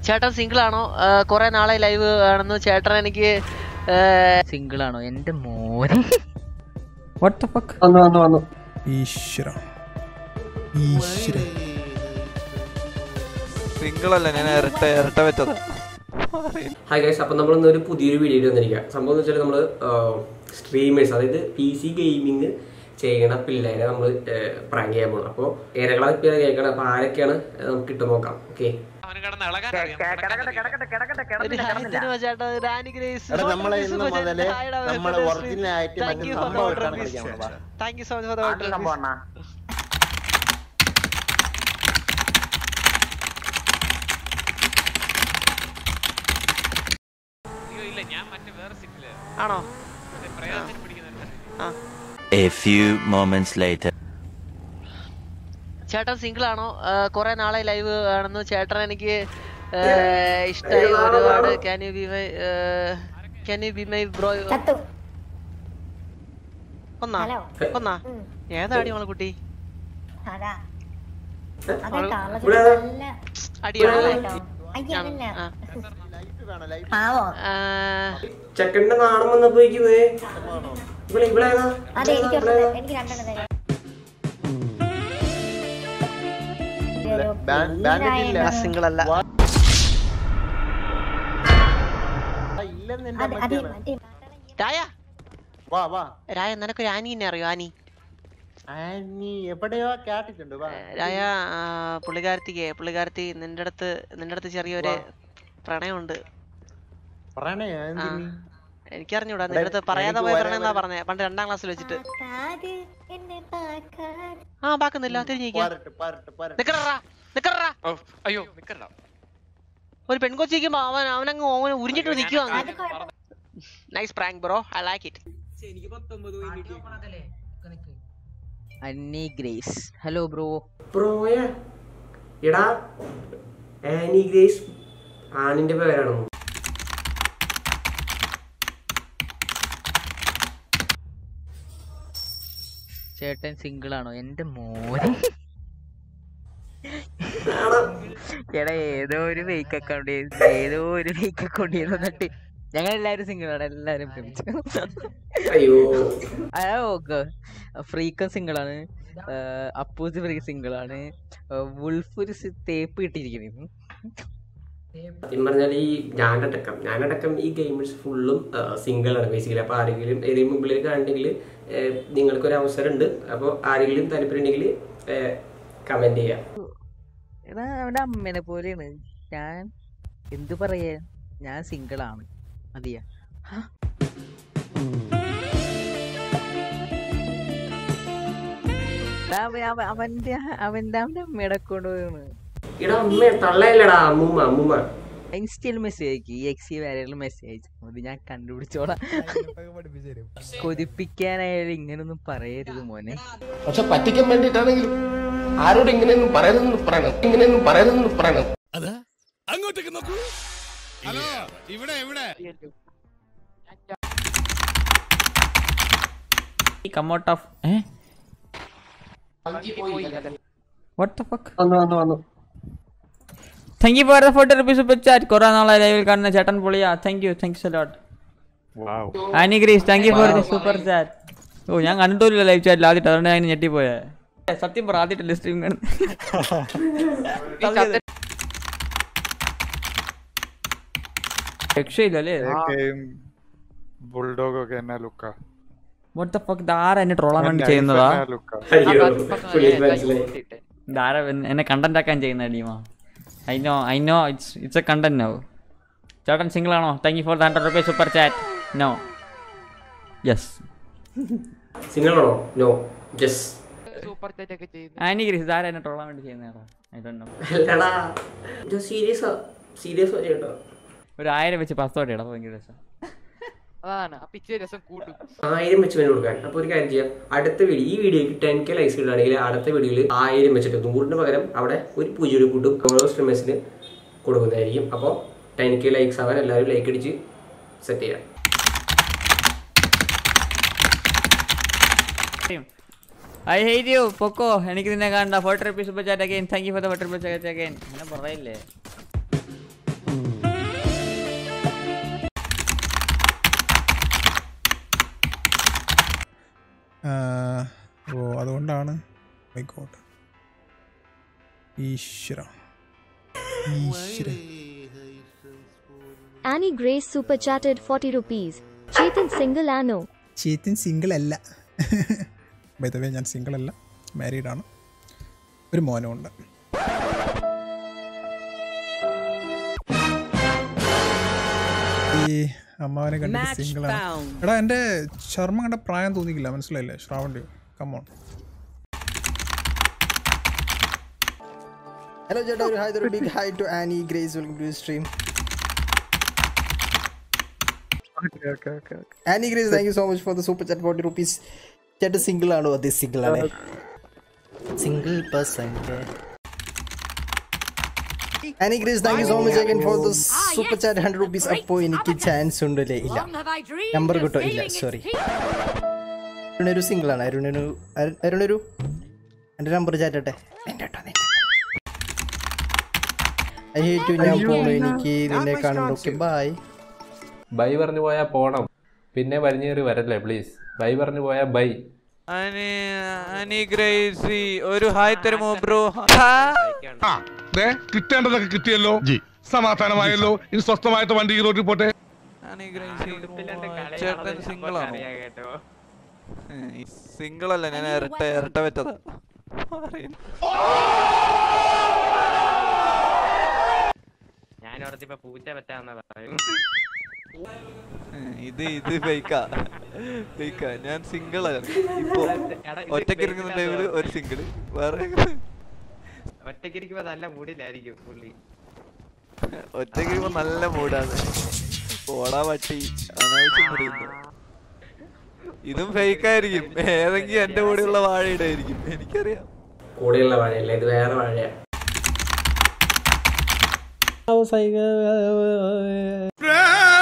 ചേട്ടൻ സിംഗിൾ ആണോ കുറെ നാളെ ലൈവ് ആണെന്ന് ചേട്ടൻ എനിക്ക് സിംഗിൾ ആണോ എന്റെ മോനെ വാട്ട് ദ ഫക്ക് വന്നു വന്നു വന്നു ഈശ്വര ഈശ്വര സിംഗിൾ അല്ല ഞാൻ ഇരട്ട ഇരട്ട വെച്ചത് ഹായ് ഗൈസ് അപ്പം നമ്മളിന്ന് ഒരു പുതിയൊരു വീഡിയോ വന്നിരിക്കുക സംഭവം എന്ന് വെച്ചാൽ നമ്മൾ സ്ട്രീമേഴ്സ് അതായത് പി സി ഗെയിമിങ് ചെയ്യണ പിള്ളേരെ നമ്മൾ പ്രാങ്ക് ചെയ്യാൻ പോകണം അപ്പോൾ ഏരകളെ പേര് കേൾക്കണം അപ്പോൾ ആരൊക്കെയാണ് നമുക്ക് ഇട്ട് നോക്കാം ഓക്കെ ഒരു ഹായത്തിന് ചേട്ടാ റാനി ഗ്രേസ് എടാ, നമ്മളെ ഇന്ന് മുതല് നമ്മള് original ആയിട്ട് മറ്റേ സംഭവം ഇട്ടാണ് കളിക്കാൻ പോകുന്നത്. Thank you so much for the ആണോ ആ A few moments later. ചേട്ടൻ സിംഗിൾ ആണോ കുറെ നാളെ ലൈവ് ആണെന്ന് ചേട്ടൻ എനിക്ക് ഇഷ്ടമായി ഒരുപാട് can you be my can you be my bro കൊന്നാ കൊന്നാ ഏതാടി മോളെ കുട്ടി അതാ അതെ അവള് ഇവിടെ നല്ല അടിയാണല്ലേ അയ്യല്ല ആ. പാവോ ആ, ചെക്കൻ്റെ നാണം വന്നപ്പോയിക്കുവേ ഇവിടെ ഇവിടെ ഏതാ അതെ എനിക്ക് ഒരെണ്ണം- എനിക്ക് രണ്ടെണ്ണം തരാം ഒരു ബാൻ- ബാൻഡേജ് കുഞ്ഞിനായ ഇല്ല. ഒരു- സിംഗിൾ അല്ല ഇല്ലെന്ന് എന്റെ അതെ അതെ അമ്മച്ചിയാണ്. മറ്റേ രായ വാ വാ രായ നിനക്കൊരു ആനീനെ അറിയോ ആനി ആനി എവിടെയോ കേട്ടിട്ടുണ്ട് വാ രായ ആ, പുള്ളിക്കാരത്തിക്ക് പുള്ളിക്കാരത്തി നിന്റെ അടുത്ത് നിന്റെ അടുത്ത് ചെറിയൊരു പ്രണയമുണ്ട് പറയണേ എന്തിനി എനിക്കറിഞ്ഞൂടാ നിന്റെ അടുത്ത് പറയാതെ പോയ എനിക്ക് പ്രണയം എന്നാ വരാൻ പറഞ്ഞേ പണ്ട് രണ്ടാം ക്ലാസ്സിൽ വെച്ചിട്ട് കാത് എന്നെ പാക്കാൻ ആ പാക്കുന്നില്ല തിരിഞ്ഞിരിക്കാം പരട്ട് പരട്ട് പരട്ട് നിക്കറാ നിക്കറാ അയ്യോ നിക്കണ്ട ഒരു പെൺകൊച്ചിരിക്കുമ്പോ അവൻ അവനങ്ങ് അവൻ ഉരിഞ്ഞിട്ട് നിൽക്കുക അത് കുഴപ്പം nice prank bro I like it Annie Grace hello bro പ്രോയ എടാ ആനി ഗ്രേസ് ആണിന്റെ പേരാണോ ചേട്ടൻ സിംഗിൾ ആണോ എന്റെ മോനെ ആണോ? എടാ ഏതോ ഒരു ഫേക്ക് അക്കൗണ്ട് ഏതോ ഒരു ഫേക്ക് അക്കൗണ്ട് ചെയ്തിട്ട് ഞങ്ങൾ എല്ലാരും സിംഗിൾ ആണ് എല്ലാരും പ്രേമിച്ചു അയ്യോ ഫ്രീക്കൻ സിംഗിൾ ആണ് ആഹ് അപ്പൂസ് ഫ്രീ സിംഗിൾ ആണ് വുൾഫ് ഒരു സി- തേപ്പ് കിട്ടിയിരിക്കുന്നു സത്യം പറഞ്ഞാൽ ഈ ഞാനടക്കം ഞാനടക്കം ഈ ഗെയിമേഴ്സ് ഫുള്ളും സിംഗിൾ ആണ് ബേസിക്കലി അപ്പോൾ ആരെങ്കിലും ഏതെങ്കിലും മുമ്പിൽ കാണുന്നെങ്കിൽ നിങ്ങൾക്കൊരു അവസരം ഉണ്ട് അപ്പോൾ ആരെങ്കിലും താല്പര്യം ഉണ്ടെങ്കിൽ കമന്റ് ചെയ്യാം എടാ അവന്റെ അമ്മേനെ പോലെയാണ് ഞാൻ എന്തു പറയാ ഞാൻ സിംഗിൾ ആണ് മതിയാ ഹ? എടാ, അവൻ- അവൻ- അവന്റെ അവന്റെ അവന്റെ അമ്മയുടെ അക്കൗണ്ട് പോയാണ് ഇടാ അമ്മ തള്ളയല്ലടാ അമ്മൂമ്മ അമ്മൂമ്മ ഇൻസ്റ്റയിൽ മെസ്സേജ് അയക്കും ഈ എക്സി ആരെങ്കിലും മെസ്സേജ് അയച്ചു അത് ഞാൻ കണ്ടുപിടിച്ചോളാം കൊതിപ്പിക്കാനായാലും ഇങ്ങനൊന്നും പറയരുത് മോനെ പക്ഷെ പറ്റിക്കാൻ വേണ്ടിയിട്ടാണെങ്കിലും ആരോട് ഇങ്ങനെയൊന്നും പറയരുതെന്ന് പറയണം ഇങ്ങനെയൊന്നും പറയരുതെന്ന് പറയണം come out of a what the fuck വന്നു വന്നു വന്നു thank you for the forty rupees super chat കുറെ നാളായി ലൈവിൽ കാണുന്ന ചേട്ടൻ പൊളിയാ thank you thank you so lot Annie Grace thank you for the super chat oh ഞാൻ കണ്ടിട്ടില്ല ലൈവ് ചാറ്റിൽ ആദ്യമായിട്ട് അതുകൊണ്ട് ഞാൻ ഞെട്ടിപ്പോയെ സത്യം പറ ആദ്യമായിട്ടല്ലേ സ്ട്രീം രക്ഷയില്ല അല്ലേ ബുൾഡോഗ് ഒക്കെ എന്നാ ലുക്ക വാട്ട് ദ ഫക്ക് ആരാ എന്നെ ട്രോളാൻ വേണ്ടി ചെയ്യുന്നതാ അയ്യോ പുള്ളി മനസ്സിലായി ഇതാരാ എന്നെ- എന്നെ കണ്ടന്റ് ആക്കാൻ ചെയ്യുന്ന ടീമാ I know I know it's it's a content no ചേട്ടൻ സിംഗിൾ ആണോ thank you for the hundred rupees super chat no yes single ആണോ നോ ജസ് ആനി ഗ്രീസ് ഇതാരാ എന്നെ ട്രോളാൻ വേണ്ടി ചെയ്യുന്നതാ ഐ ഡോണ്ട് നോ അല്ലടാ ഇത് സീരിയസാ സീരിയസ് ചേട്ടാ ഒരു ആയിരം വെച്ച് പത്തോടെ ഇടാം ഭയങ്കര രസം ആയിരം വെച്ച് വേണം കൊടുക്കാൻ അപ്പോൾ ഒരു കാര്യം ചെയ്യാം അടുത്ത വീഡിയോ ഈ വീഡിയോക്ക് ടെൻ കെ ലൈക്സ് ഇടുകയാണെങ്കിൽ അടുത്ത വീഡിയോയിൽ ആയിരം വെച്ചിട്ട് നൂറിന് പകരം അവിടെ ഒരു പൂജ്യം ഒരു കൂട്ടും ഓരോ സ്ട്രീമേഴ്സിന് കൊടുക്കുന്നതായിരിക്കും അപ്പോൾ ടെൻ കെ ലൈക്സ് ആവാൻ എല്ലാവരും ലൈക്ക് അടിച്ച് സെറ്റ് ചെയ്യാം ഐ ഹേറ്റ് യു പൊക്കോ എനിക്ക് നിന്നെ കാണണ്ട forty rupees super chat again thank you for the forty rupees chat again അങ്ങനെ പറയില്ലേ മൈ ഗോഡ് ഈശ്വര ഈശ്വര Annie Grace super chatted 40 rupees. Chetan single Anno. ചേത്തൻ സിംഗിൾ അല്ല ബൈതവേ ഞാൻ സിംഗിൾ അല്ല മാരീഡ് ആണ് ഒരു മോനും ഉണ്ട് ഈ അമ്മാവനെ കണ്ടിട്ട് സിംഗിൾ ആണ് എടാ എൻ്റെ ചർമ്മം കണ്ട പ്രായം തോന്നിക്കില്ല മനസ്സിലായില്ലേ ശ്രാവണ്ടി കമോൺ ഹലോ ചേട്ടാ ഒരു ഹായ് ഒരു big hi to Annie Grace welcome to stream Annie Grace thank you so much for the super chat forty rupees ചേട്ടൻ സിംഗിൾ ആണോ അതെ സിംഗിൾ ആണ് single person Annie Grace thank you so much again for the super chat hundred rupees അപ്പോൾ എനിക്ക് chance ഉണ്ടല്ലേ ഇല്ല number കിട്ടോ ഇല്ല സോറി അരുണൊരു സിംഗിൾ ആണ് അരുണൊരു അരു- അരുണൊരു എൻ്റെ നമ്പർ ചാറ്റട്ടെ ഐ ഹേറ്റ് ഞാൻ പോണു എനിക്ക് നിന്നെ കാണുന്നു ഓക്കെ ബൈ ബൈ പറഞ്ഞു പോയാ പോണം പിന്നെ വലിഞ്ഞേറി വരല്ലേ പ്ലീസ് ബൈ പറഞ്ഞു പോയാ ബൈ അനുഗ്രഹിച്ചി ഒരു ഹായ് തരുമോ ബ്രോ കിട്ടേണ്ടതൊക്കെ കിട്ടിയല്ലോ സമാധാനമായല്ലോ ഇനി സ്വസ്ഥമായിട്ട് വണ്ടി ഈ റോഡിൽ പോട്ടെ ചേട്ടൻ സിംഗിൾ ആണോ സിംഗിൾ അല്ല ഞാൻ ഇരട്ട ഇരട്ട വെച്ചതാ ഞാൻ ഓർത്തിപ്പോ പൂച്ച പറ്റാന്ന പറയും ഇത് ഇത് ഫേക്കാ ഫേക്കാ ഞാൻ സിംഗിൾ ആണ് ഇപ്പൊ ഒറ്റയ്ക്ക് ഇരിക്കുന്ന ടൈമില് ഒരു സിംഗിൾ വേറെ ഒറ്റയ്ക്കിരിക്കുമ്പോ നല്ല മൂടിലായിരിക്കും പുള്ളി ഒറ്റയ്ക്ക് ഇരിക്കുമ്പോ നല്ല മൂടാണ് ഓടാ പട്ടി അനാവശ്യം മുടിയുന്നു ഇതും ഫേക്ക് ആയിരിക്കും ഏതെങ്കിലും എന്റെ കൂടെയുള്ള വാഴയുടെ ആയിരിക്കും എനിക്കറിയാം കൂടെയുള്ള വാഴയല്ല ഇത് വേറെ വാഴയാ അവസായിക